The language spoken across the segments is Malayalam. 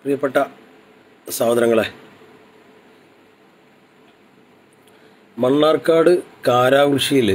പ്രിയപ്പെട്ട സഹോദരങ്ങളെ മണ്ണാർക്കാട് കാരാകൃഷിയിൽ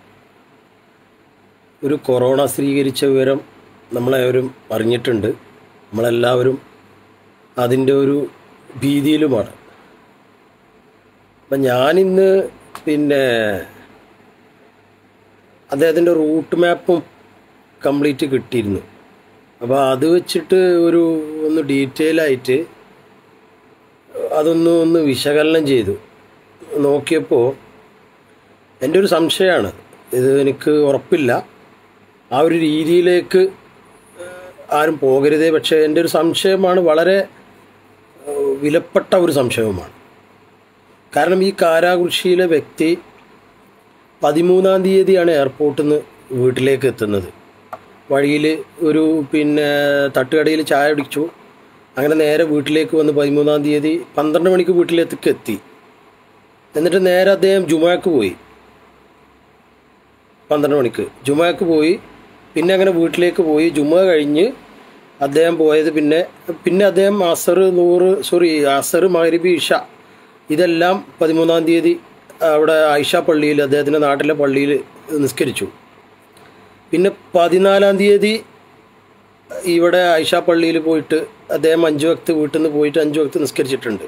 ഒരു കൊറോണ സ്ഥിരീകരിച്ച വിവരം നമ്മളെവരും അറിഞ്ഞിട്ടുണ്ട് നമ്മളെല്ലാവരും അതിൻ്റെ ഒരു ഭീതിയിലുമാണ് അപ്പം ഞാനിന്ന് പിന്നെ അദ്ദേഹത്തിൻ്റെ റൂട്ട് മാപ്പും കംപ്ലീറ്റ് കിട്ടിയിരുന്നു അപ്പോൾ അത് വെച്ചിട്ട് ഒരു ഒന്ന് ഡീറ്റെയിൽ ആയിട്ട് അതൊന്ന് ഒന്ന് വിശകലനം ചെയ്തു നോക്കിയപ്പോൾ എൻ്റെ ഒരു സംശയമാണ് ഇത് എനിക്ക് ഉറപ്പില്ല ആ ഒരു രീതിയിലേക്ക് ആരും പോകരുതേ പക്ഷേ എൻ്റെ ഒരു സംശയമാണ് വളരെ ഏഹ്, വിലപ്പെട്ട ഒരു സംശയവുമാണ് കാരണം ഈ കാരാകൃഷിയിലെ വ്യക്തി പതിമൂന്നാം തീയതിയാണ് എയർപോർട്ടിൽ നിന്ന് വീട്ടിലേക്ക് എത്തുന്നത് വഴിയിൽ ഒരു പിന്നെ തട്ടുകടയിൽ ചായ കുടിച്ചു അങ്ങനെ നേരെ വീട്ടിലേക്ക് വന്ന് പതിമൂന്നാം തീയതി പന്ത്രണ്ട് മണിക്ക് വീട്ടിലേക്ക് എത്തി എന്നിട്ട് നേരെ അദ്ദേഹം ജുമാക്ക് പോയി പന്ത്രണ്ട് മണിക്ക് ജുമാക്ക് പോയി പിന്നെ അങ്ങനെ വീട്ടിലേക്ക് പോയി ജുമ കഴിഞ്ഞ് അദ്ദേഹം പോയത് പിന്നെ പിന്നെ അദ്ദേഹം അസർ നൂറ് സോറി അസർ മഹരിബി ഇഷ ഇതെല്ലാം പതിമൂന്നാം തീയതി അവിടെ ആയിഷ പള്ളിയിൽ അദ്ദേഹത്തിൻ്റെ നാട്ടിലെ പള്ളിയിൽ നിസ്കരിച്ചു പിന്നെ പതിനാലാം തീയതി ഇവിടെ ആയിഷ പള്ളിയിൽ പോയിട്ട് അദ്ദേഹം അഞ്ച് വക്ത് വീട്ടിൽ നിന്ന് പോയിട്ട് അഞ്ച് വക്ത് നിസ്കരിച്ചിട്ടുണ്ട്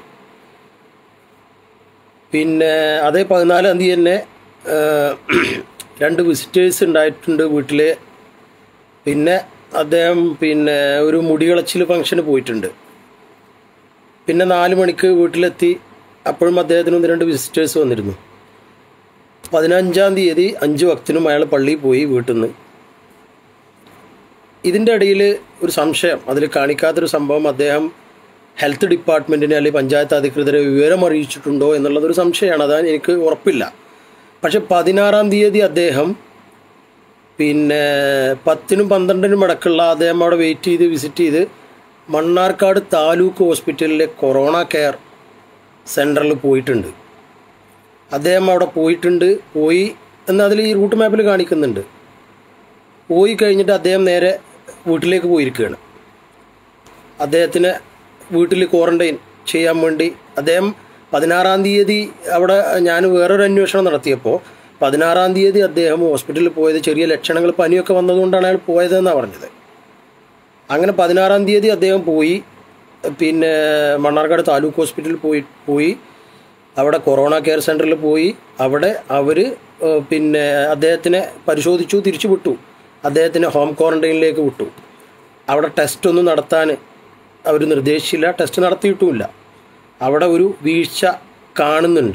പിന്നെ അതേ പതിനാലാം തീയതി തന്നെ ആ, രണ്ട് വിസിറ്റേഴ്സ് ഉണ്ടായിട്ടുണ്ട് വീട്ടിൽ പിന്നെ അദ്ദേഹം പിന്നെ ഒരു മുടികളച്ചിൽ ഫംഗ്ഷന് പോയിട്ടുണ്ട് പിന്നെ നാല് മണിക്ക് വീട്ടിലെത്തി അപ്പോഴും അദ്ദേഹത്തിന് ഒന്ന് രണ്ട് വിസിറ്റേഴ്സ് വന്നിരുന്നു പതിനഞ്ചാം തീയതി അഞ്ച് വക്തിനും അയാൾ പള്ളിയിൽ പോയി വീട്ടിൽ നിന്ന് ഇതിൻ്റെ ഇടയിൽ ഒരു സംശയം അതിൽ കാണിക്കാത്തൊരു സംഭവം അദ്ദേഹം ഹെൽത്ത് ഡിപ്പാർട്ട്മെൻറ്റിനെ അല്ലെങ്കിൽ പഞ്ചായത്ത് അധികൃതരെ വിവരം അറിയിച്ചിട്ടുണ്ടോ എന്നുള്ളതൊരു സംശയമാണ് അതാണ് എനിക്ക് ഉറപ്പില്ല പക്ഷെ പതിനാറാം തീയതി അദ്ദേഹം പിന്നെ പത്തിനും പന്ത്രണ്ടിനും അടക്കമുള്ള അദ്ദേഹം അവിടെ വെയിറ്റ് ചെയ്ത് വിസിറ്റ് ചെയ്ത് മണ്ണാർക്കാട് താലൂക്ക് ഹോസ്പിറ്റലിലെ കൊറോണ കെയർ സെൻറ്ററിൽ പോയിട്ടുണ്ട് അദ്ദേഹം അവിടെ പോയിട്ടുണ്ട് പോയി എന്ന് അതിൽ ഈ റൂട്ട് മാപ്പിൽ കാണിക്കുന്നുണ്ട് പോയി കഴിഞ്ഞിട്ട് അദ്ദേഹം നേരെ വീട്ടിലേക്ക് പോയിരിക്കുകയാണ് അദ്ദേഹത്തിന് വീട്ടിൽ ക്വാറന്റൈൻ ചെയ്യാൻ വേണ്ടി അദ്ദേഹം പതിനാറാം തീയതി അവിടെ ഞാൻ വേറൊരു അന്വേഷണം നടത്തിയപ്പോൾ പതിനാറാം തീയതി അദ്ദേഹം ഹോസ്പിറ്റലിൽ പോയത് ചെറിയ ലക്ഷണങ്ങൾ പനിയൊക്കെ വന്നതുകൊണ്ടാണ് അയാൾ പോയതെന്നാണ് പറഞ്ഞത് അങ്ങനെ പതിനാറാം തീയതി അദ്ദേഹം പോയി പിന്നെ മണ്ണാർക്കാട് താലൂക്ക് ഹോസ്പിറ്റലിൽ പോയി പോയി അവിടെ കൊറോണ കെയർ സെൻറ്ററിൽ പോയി അവിടെ അവർ പിന്നെ അദ്ദേഹത്തിനെ പരിശോധിച്ചു തിരിച്ചു വിട്ടു അദ്ദേഹത്തിനെ ഹോം ക്വാറന്റൈനിലേക്ക് വിട്ടു അവിടെ ടെസ്റ്റ് ഒന്നും നടത്താൻ അവർ നിർദ്ദേശിച്ചില്ല ടെസ്റ്റ് നടത്തിയിട്ടുമില്ല അവിടെ ഒരു വീഴ്ച കാണുന്നുണ്ട്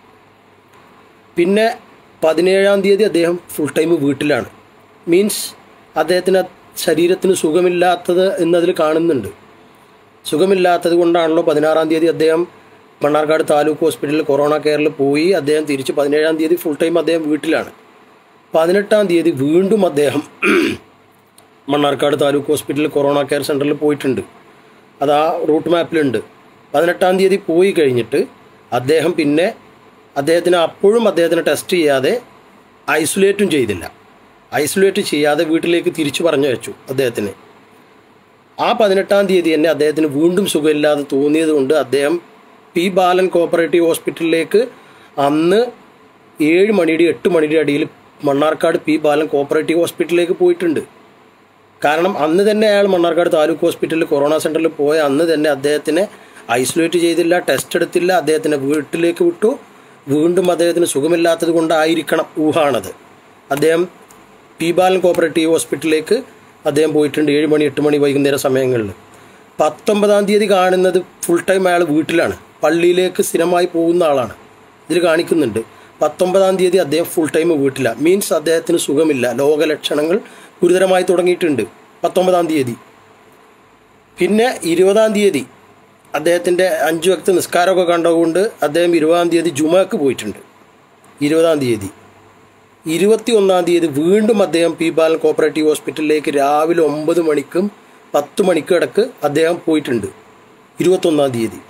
പിന്നെ പതിനേഴാം തീയതി അദ്ദേഹം ഫുൾ ടൈം വീട്ടിലാണ് മീൻസ് അദ്ദേഹത്തിന് ശരീരത്തിന് സുഖമില്ലാത്തത് എന്നതിൽ കാണുന്നുണ്ട് സുഖമില്ലാത്തത് കൊണ്ടാണല്ലോ പതിനാറാം തീയതി അദ്ദേഹം മണ്ണാർക്കാട് താലൂക്ക് ഹോസ്പിറ്റലിൽ കൊറോണ കെയറിൽ പോയി അദ്ദേഹം തിരിച്ച് പതിനേഴാം തീയതി ഫുൾ ടൈം അദ്ദേഹം വീട്ടിലാണ് പതിനെട്ടാം തീയതി വീണ്ടും അദ്ദേഹം മണ്ണാർക്കാട് താലൂക്ക് ഹോസ്പിറ്റലിൽ കൊറോണ കെയർ സെൻറ്ററിൽ പോയിട്ടുണ്ട് അത് ആ റൂട്ട് മാപ്പിലുണ്ട് പതിനെട്ടാം തീയതി പോയി കഴിഞ്ഞിട്ട് അദ്ദേഹം പിന്നെ അദ്ദേഹത്തിന് അപ്പോഴും അദ്ദേഹത്തിന് ടെസ്റ്റ് ചെയ്യാതെ ഐസൊലേറ്റും ചെയ്തില്ല ഐസൊലേറ്റ് ചെയ്യാതെ വീട്ടിലേക്ക് തിരിച്ചു പറഞ്ഞു വെച്ചു അദ്ദേഹത്തിന് ആ പതിനെട്ടാം തീയതി തന്നെ അദ്ദേഹത്തിന് വീണ്ടും സുഖമില്ലാതെ തോന്നിയത് കൊണ്ട് അദ്ദേഹം പി ബാലൻ കോപ്പറേറ്റീവ് ഹോസ്പിറ്റലിലേക്ക് അന്ന് ഏഴ് മണിയുടെ എട്ട് മണിയുടെ അടിയിൽ മണ്ണാർക്കാട് പി ബാലൻ കോപ്പറേറ്റീവ് ഹോസ്പിറ്റലിലേക്ക് പോയിട്ടുണ്ട് കാരണം അന്ന് തന്നെ അയാൾ മണ്ണാർക്കാട് താലൂക്ക് ഹോസ്പിറ്റലിൽ കൊറോണ സെൻറ്ററിൽ പോയ അന്ന് തന്നെ അദ്ദേഹത്തിനെ ഐസൊലേറ്റ് ചെയ്തില്ല ടെസ്റ്റ് എടുത്തില്ല അദ്ദേഹത്തിനെ വീട്ടിലേക്ക് വിട്ടു വീണ്ടും അദ്ദേഹത്തിന് സുഖമില്ലാത്തത് കൊണ്ടായിരിക്കണം ഊഹാണത് അദ്ദേഹം പി ബാലൻ കോപ്പറേറ്റീവ് ഹോസ്പിറ്റലിലേക്ക് അദ്ദേഹം പോയിട്ടുണ്ട് ഏഴ് മണി എട്ട് മണി വൈകുന്നേര സമയങ്ങളിൽ പത്തൊമ്പതാം തീയതി കാണുന്നത് ഫുൾ ടൈം അയാൾ വീട്ടിലാണ് പള്ളിയിലേക്ക് സ്ഥിരമായി പോകുന്ന ആളാണ് ഇതിൽ കാണിക്കുന്നുണ്ട് പത്തൊമ്പതാം തീയതി അദ്ദേഹം ഫുൾ ടൈം വീട്ടിലാണ് മീൻസ് അദ്ദേഹത്തിന് സുഖമില്ല രോഗലക്ഷണങ്ങൾ ഗുരുതരമായി തുടങ്ങിയിട്ടുണ്ട് പത്തൊമ്പതാം തീയതി പിന്നെ ഇരുപതാം തീയതി അദ്ദേഹത്തിൻ്റെ അഞ്ച് വക്ത് നിസ്കാരമൊക്കെ കണ്ടതുകൊണ്ട് അദ്ദേഹം ഇരുപതാം തീയതി ജുമാക്ക് പോയിട്ടുണ്ട് ഇരുപതാം തീയതി ഇരുപത്തി ഒന്നാം തീയതി വീണ്ടും അദ്ദേഹം പി ബാലൻ കോപ്പറേറ്റീവ് ഹോസ്പിറ്റലിലേക്ക് രാവിലെ ഒമ്പത് മണിക്കും പത്ത് മണിക്കും ഇടക്ക് അദ്ദേഹം പോയിട്ടുണ്ട് ഇരുപത്തൊന്നാം തീയതി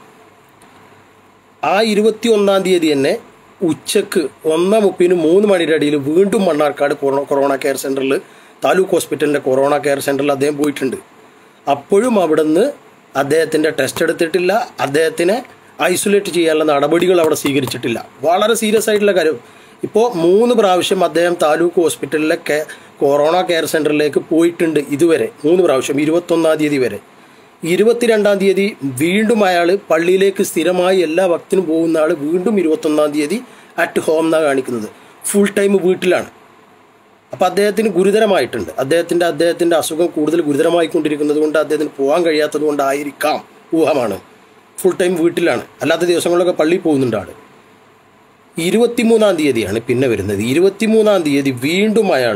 ആ ഇരുപത്തി ഒന്നാം തീയതി തന്നെ ഉച്ചക്ക് ഒന്ന് മുപ്പതിന് മൂന്ന് മണിയുടെ അടിയിൽ വീണ്ടും മണ്ണാർക്കാട് കൊറോ- കൊറോണ കെയർ സെൻറ്ററിൽ താലൂക്ക് ഹോസ്പിറ്റലിൻ്റെ കൊറോണ കെയർ സെൻറ്ററിൽ അദ്ദേഹം പോയിട്ടുണ്ട് അപ്പോഴും അവിടുന്ന് അദ്ദേഹത്തിൻ്റെ ടെസ്റ്റ് എടുത്തിട്ടില്ല അദ്ദേഹത്തിനെ ഐസൊലേറ്റ് ചെയ്യാനുള്ള നടപടികൾ അവിടെ സ്വീകരിച്ചിട്ടില്ല വളരെ സീരിയസ് ആയിട്ടുള്ള കാര്യം ഇപ്പോൾ മൂന്ന് പ്രാവശ്യം അദ്ദേഹം താലൂക്ക് ഹോസ്പിറ്റലിലെ കെ കൊറോണ കെയർ സെൻറ്ററിലേക്ക് പോയിട്ടുണ്ട് ഇതുവരെ മൂന്ന് പ്രാവശ്യം ഇരുപത്തൊന്നാം തീയതി വരെ ഇരുപത്തിരണ്ടാം തീയതി വീണ്ടും അയാൾ പള്ളിയിലേക്ക് സ്ഥിരമായി എല്ലാ ഭക്തിനും പോകുന്ന ആൾ വീണ്ടും ഇരുപത്തൊന്നാം തീയതി അറ്റ് ഹോം എന്നാണ് കാണിക്കുന്നത് ഫുൾ ടൈം വീട്ടിലാണ് അപ്പോൾ അദ്ദേഹത്തിന് ഗുരുതരമായിട്ടുണ്ട് അദ്ദേഹത്തിൻ്റെ അദ്ദേഹത്തിൻ്റെ അസുഖം കൂടുതൽ ഗുരുതരമായിക്കൊണ്ടിരിക്കുന്നത് കൊണ്ട് അദ്ദേഹത്തിന് പോകാൻ കഴിയാത്തത് കൊണ്ടായിരിക്കാം ഊഹമാണ് ഫുൾ ടൈം വീട്ടിലാണ് അല്ലാത്ത ദിവസങ്ങളിലൊക്കെ പള്ളിയിൽ പോകുന്നുണ്ട് ആൾ ഇരുപത്തിമൂന്നാം തീയതിയാണ് പിന്നെ വരുന്നത് ഇരുപത്തിമൂന്നാം തീയതി വീണ്ടും അയാൾ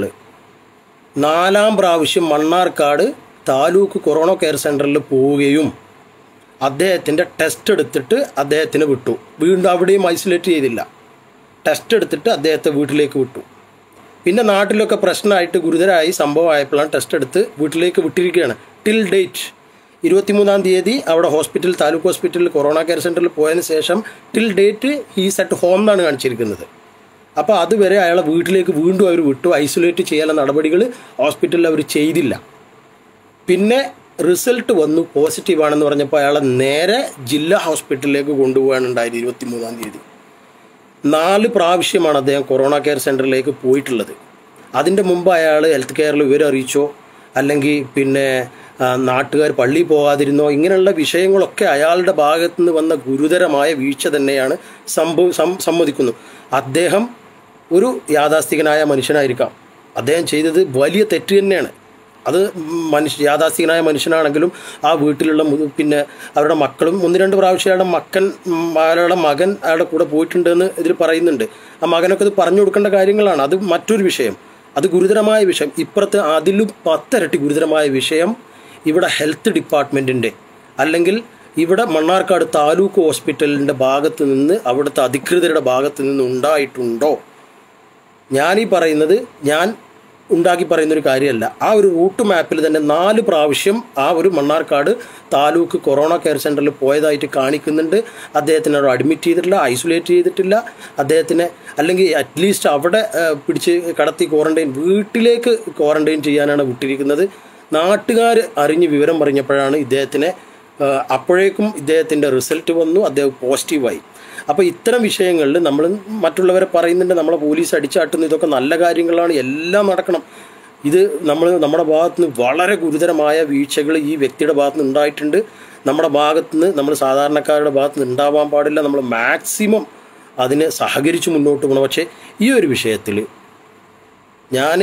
നാലാം പ്രാവശ്യം മണ്ണാർക്കാട് താലൂക്ക് കൊറോണ കെയർ സെൻറ്ററിൽ പോവുകയും അദ്ദേഹത്തിൻ്റെ ടെസ്റ്റ് എടുത്തിട്ട് അദ്ദേഹത്തിന് വിട്ടു വീണ്ടും അവിടെയും ഐസൊലേറ്റ് ചെയ്തില്ല ടെസ്റ്റ് എടുത്തിട്ട് അദ്ദേഹത്തെ വീട്ടിലേക്ക് വിട്ടു പിന്നെ നാട്ടിലൊക്കെ പ്രശ്നമായിട്ട് ഗുരുതരമായി സംഭവമായപ്പോഴാണ് ടെസ്റ്റ് എടുത്ത് വീട്ടിലേക്ക് വിട്ടിരിക്കുകയാണ് ടിൽ ഡേറ്റ് ഇരുപത്തിമൂന്നാം തീയതി അവിടെ ഹോസ്പിറ്റൽ താലൂക്ക് ഹോസ്പിറ്റലിൽ കൊറോണ കെയർ സെൻറ്ററിൽ പോയതിന് ശേഷം till date he's at home എന്നാണ് കാണിച്ചിരിക്കുന്നത് അപ്പോൾ അതുവരെ അയാളെ വീട്ടിലേക്ക് വീണ്ടും അവർ വിട്ടു ഐസൊലേറ്റ് ചെയ്യാനുള്ള നടപടികൾ ഹോസ്പിറ്റലിൽ അവർ ചെയ്തില്ല പിന്നെ റിസൾട്ട് വന്നു പോസിറ്റീവ് ആണെന്ന് പറഞ്ഞപ്പോൾ അയാളെ നേരെ ജില്ലാ ഹോസ്പിറ്റലിലേക്ക് കൊണ്ടുപോകാനുണ്ടായത് ഇരുപത്തി മൂന്നാം തീയതി നാല് പ്രാവശ്യമാണ് അദ്ദേഹം കൊറോണ കെയർ സെൻറ്ററിലേക്ക് പോയിട്ടുള്ളത് അതിൻ്റെ മുമ്പ് അയാൾ ഹെൽത്ത് കെയറിൽ വിവരം അറിയിച്ചോ അല്ലെങ്കിൽ പിന്നെ ആ, നാട്ടുകാർ പള്ളിയിൽ പോകാതിരുന്നോ ഇങ്ങനെയുള്ള വിഷയങ്ങളൊക്കെ അയാളുടെ ഭാഗത്തു നിന്ന് വന്ന ഗുരുതരമായ വീഴ്ച തന്നെയാണ് സംഭവ സം- സമ്മതിക്കുന്നു അദ്ദേഹം ഒരു യാഥാസ്ഥികനായ മനുഷ്യനായിരിക്കാം അദ്ദേഹം ചെയ്തത് വലിയ തെറ്റ് തന്നെയാണ് അത് മനുഷ്യ യാഥാസ്ഥികനായ മനുഷ്യനാണെങ്കിലും ആ വീട്ടിലുള്ള മു- പിന്നെ അവരുടെ മക്കളും ഒന്ന് രണ്ട് പ്രാവശ്യം അയാളുടെ മക്കൻ ഉം, അയാളുടെ മകൻ അയാളുടെ കൂടെ പോയിട്ടുണ്ടെന്ന് ഇതിൽ പറയുന്നുണ്ട് ആ മകനൊക്കെ ഇത് പറഞ്ഞു കൊടുക്കേണ്ട കാര്യങ്ങളാണ് അത് മറ്റൊരു വിഷയം അത് ഗുരുതരമായ വിഷയം ഇപ്പുറത്ത് അതിലും പത്തരട്ടി ഗുരുതരമായ വിഷയം ഇവിടെ ഹെൽത്ത് ഡിപ്പാർട്ട്മെൻറ്റിൻ്റെ അല്ലെങ്കിൽ ഇവിടെ മണ്ണാർക്കാട് താലൂക്ക് ഹോസ്പിറ്റലിൻ്റെ ഭാഗത്ത് നിന്ന് അവിടുത്തെ അധികൃതരുടെ ഭാഗത്ത് നിന്ന് ഉണ്ടായിട്ടുണ്ടോ ഞാനീ പറയുന്നത് ഞാൻ ഉണ്ടാക്കി പറയുന്ന ഒരു കാര്യമല്ല ആ ഒരു റൂട്ട് മാപ്പിൽ തന്നെ നാല് പ്രാവശ്യം ആ ഒരു മണ്ണാർക്കാട് താലൂക്ക് കൊറോണ കെയർ സെൻറ്ററിൽ പോയതായിട്ട് കാണിക്കുന്നുണ്ട് അദ്ദേഹത്തിനെ അവിടെ അഡ്മിറ്റ് ചെയ്തിട്ടില്ല ഐസൊലേറ്റ് ചെയ്തിട്ടില്ല അദ്ദേഹത്തിനെ അല്ലെങ്കിൽ അറ്റ്ലീസ്റ്റ് അവിടെ ആ, പിടിച്ച് കടത്തി ക്വാറന്റൈൻ വീട്ടിലേക്ക് ക്വാറന്റൈൻ ചെയ്യാനാണ് വിട്ടിരിക്കുന്നത് നാട്ടുകാർ അറിഞ്ഞ് വിവരം പറഞ്ഞപ്പോഴാണ് ഇദ്ദേഹത്തിനെ ആ, അപ്പോഴേക്കും ഇദ്ദേഹത്തിൻ്റെ റിസൾട്ട് വന്നു അദ്ദേഹം പോസിറ്റീവായി അപ്പോൾ ഇത്തരം വിഷയങ്ങളിൽ നമ്മൾ മറ്റുള്ളവരെ പറയുന്നുണ്ട് നമ്മളെ പോലീസ് അടിച്ചാട്ടുന്നു ഇതൊക്കെ നല്ല കാര്യങ്ങളാണ് എല്ലാം നടക്കണം ഇത് നമ്മൾ നമ്മുടെ ഭാഗത്ത് നിന്ന് വളരെ ഗുരുതരമായ വീഴ്ചകൾ ഈ വ്യക്തിയുടെ ഭാഗത്ത് നിന്ന് ഉണ്ടായിട്ടുണ്ട് നമ്മുടെ ഭാഗത്ത് നിന്ന് നമ്മൾ സാധാരണക്കാരുടെ ഭാഗത്ത് നിന്ന് ഉണ്ടാവാൻ പാടില്ല നമ്മൾ മാക്സിമം അതിന് സഹകരിച്ച് മുന്നോട്ട് പോകണം പക്ഷേ ഈ ഒരു വിഷയത്തിൽ ഞാൻ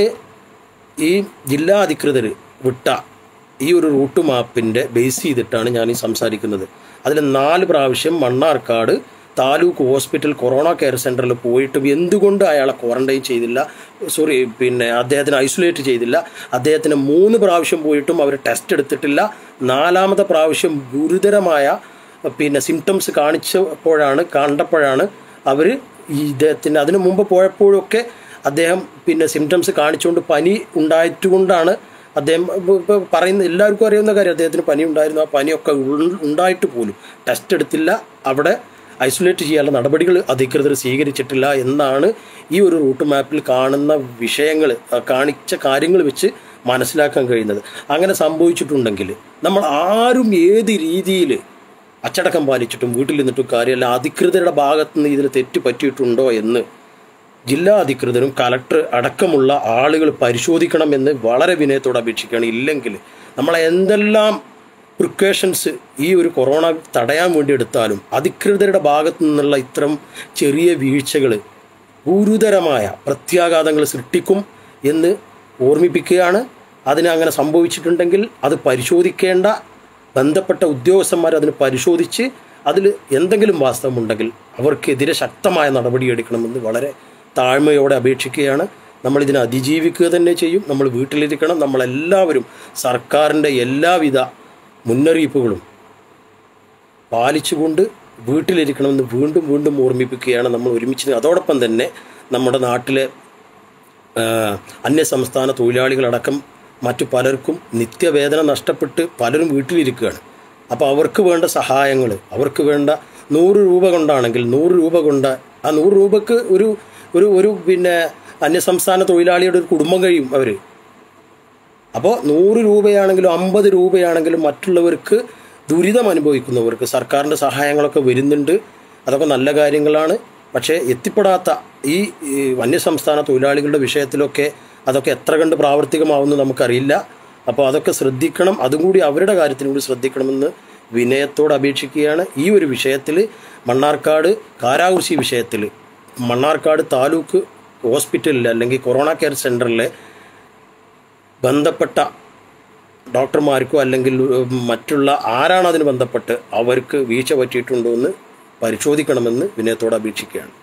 ഈ ജില്ലാ അധികൃതർ വിട്ട ഈ ഒരു റൂട്ട് മാപ്പിൻ്റെ ബേസ് ചെയ്തിട്ടാണ് ഞാൻ ഈ സംസാരിക്കുന്നത് അതിൽ നാല് പ്രാവശ്യം Mannarkkad taluk hospital corona care സെൻറ്ററിൽ പോയിട്ടും എന്തുകൊണ്ട് അയാളെ ക്വാറന്റൈൻ ചെയ്തില്ല സോറി പിന്നെ അദ്ദേഹത്തിന് ഐസൊലേറ്റ് ചെയ്തില്ല അദ്ദേഹത്തിന് മൂന്ന് പ്രാവശ്യം പോയിട്ടും അവർ ടെസ്റ്റ് എടുത്തിട്ടില്ല നാലാമത്തെ പ്രാവശ്യം ഗുരുതരമായ പിന്നെ സിംറ്റംസ് കാണിച്ചപ്പോഴാണ് കണ്ടപ്പോഴാണ് അവർ ഈ ഇദ്ദേഹത്തിന് അതിനു മുമ്പ് പോയപ്പോഴൊക്കെ അദ്ദേഹം പിന്നെ സിംറ്റംസ് കാണിച്ചുകൊണ്ട് പനി ഉണ്ടായിട്ടുകൊണ്ടാണ് അദ്ദേഹം ഇപ്പൊ- ഇപ്പൊ പറയുന്ന എല്ലാവർക്കും അറിയാവുന്ന കാര്യം അദ്ദേഹത്തിന് പനി ഉണ്ടായിരുന്നു ആ പനിയൊക്കെ ഉൾ- ഉണ്ടായിട്ട് പോലും ടെസ്റ്റ് എടുത്തില്ല അവിടെ ഐസൊലേറ്റ് ചെയ്യാനുള്ള നടപടികൾ അധികൃതർ സ്വീകരിച്ചിട്ടില്ല എന്നാണ് ഈ ഒരു റൂട്ട് മാപ്പിൽ കാണുന്ന വിഷയങ്ങൾ കാണിച്ച കാര്യങ്ങൾ വെച്ച് മനസ്സിലാക്കാൻ കഴിയുന്നത് അങ്ങനെ സംഭവിച്ചിട്ടുണ്ടെങ്കിൽ നമ്മൾ ആരും ഏത് രീതിയിൽ അച്ചടക്കം പാലിച്ചിട്ടും വീട്ടിൽ നിന്നിട്ടും കാര്യമല്ല അധികൃതരുടെ ഭാഗത്ത് നിന്ന് ഇതിന് തെറ്റ് പറ്റിയിട്ടുണ്ടോ എന്ന് ജില്ലാ അധികൃതരും കലക്ടർ അടക്കമുള്ള ആളുകൾ പരിശോധിക്കണമെന്ന് വളരെ വിനയത്തോടെ അപേക്ഷിക്കുകയാണ് ഇല്ലെങ്കിൽ നമ്മളെ എന്തെല്ലാം പ്രിക്കോഷൻസ് ഈ ഒരു കൊറോണ തടയാൻ വേണ്ടി എടുത്താലും അധികൃതരുടെ ഭാഗത്തു നിന്നുള്ള ഇത്തരം ചെറിയ വീഴ്ചകൾ ഗുരുതരമായ പ്രത്യാഘാതങ്ങൾ സൃഷ്ടിക്കും എന്ന് ഓർമ്മിപ്പിക്കുകയാണ് അതിന് അങ്ങനെ സംഭവിച്ചിട്ടുണ്ടെങ്കിൽ അത് പരിശോധിക്കേണ്ട ബന്ധപ്പെട്ട ഉദ്യോഗസ്ഥന്മാർ അതിന് പരിശോധിച്ച് അതിൽ എന്തെങ്കിലും വാസ്തവമുണ്ടെങ്കിൽ അവർക്കെതിരെ ശക്തമായ നടപടിയെടുക്കണമെന്ന് വളരെ താഴ്മയോടെ അപേക്ഷിക്കുകയാണ് നമ്മളിതിനെ അതിജീവിക്കുക തന്നെ ചെയ്യും നമ്മൾ വീട്ടിലിരിക്കണം നമ്മളെല്ലാവരും സർക്കാരിൻ്റെ എല്ലാവിധ മുന്നറിയിപ്പുകളും പാലിച്ചുകൊണ്ട് വീട്ടിലിരിക്കണമെന്ന് വീണ്ടും വീണ്ടും ഓർമ്മിപ്പിക്കുകയാണ് നമ്മൾ ഒരുമിച്ച് അതോടൊപ്പം തന്നെ നമ്മുടെ നാട്ടിലെ ആ, അന്യസംസ്ഥാന തൊഴിലാളികളടക്കം മറ്റു പലർക്കും നിത്യവേതന നഷ്ടപ്പെട്ട് പലരും വീട്ടിലിരിക്കുകയാണ് അപ്പോൾ അവർക്ക് വേണ്ട സഹായങ്ങൾ അവർക്ക് വേണ്ട നൂറ് രൂപ കൊണ്ടാണെങ്കിൽ നൂറ് രൂപ കൊണ്ട് ആ നൂറ് രൂപക്ക് ഒരു ഒരു ഒരു പിന്നെ അന്യസംസ്ഥാന തൊഴിലാളിയുടെ ഒരു കുടുംബം കഴിയും അവർ അപ്പോൾ നൂറ് രൂപയാണെങ്കിലും അമ്പത് രൂപയാണെങ്കിലും മറ്റുള്ളവർക്ക് ദുരിതം അനുഭവിക്കുന്നവർക്ക് സർക്കാരിൻ്റെ സഹായങ്ങളൊക്കെ വരുന്നുണ്ട് അതൊക്കെ നല്ല കാര്യങ്ങളാണ് പക്ഷേ എത്തിപ്പെടാത്ത ഈ ഈ അന്യസംസ്ഥാന തൊഴിലാളികളുടെ വിഷയത്തിലൊക്കെ അതൊക്കെ എത്ര കണ്ട് പ്രാവർത്തികമാവുമെന്ന് നമുക്കറിയില്ല അപ്പോൾ അതൊക്കെ ശ്രദ്ധിക്കണം അതും കൂടി അവരുടെ കാര്യത്തിനും കൂടി ശ്രദ്ധിക്കണമെന്ന് വിനയത്തോട് അപേക്ഷിക്കുകയാണ് ഈ ഒരു വിഷയത്തിൽ മണ്ണാർക്കാട് കാരാകുർശി വിഷയത്തിൽ മണ്ണാർക്കാട് താലൂക്ക് ഹോസ്പിറ്റലിൽ അല്ലെങ്കിൽ കൊറോണ കെയർ സെൻറ്ററിലെ ബന്ധപ്പെട്ട ഡോക്ടർമാർക്കോ അല്ലെങ്കിൽ ഉം, മറ്റുള്ള ആരാണ് അതിന് ബന്ധപ്പെട്ട് അവർക്ക് വീഴ്ച പറ്റിയിട്ടുണ്ടോ എന്ന് പരിശോധിക്കണമെന്ന് വിനയത്തോട് അപേക്ഷിക്കുകയാണ്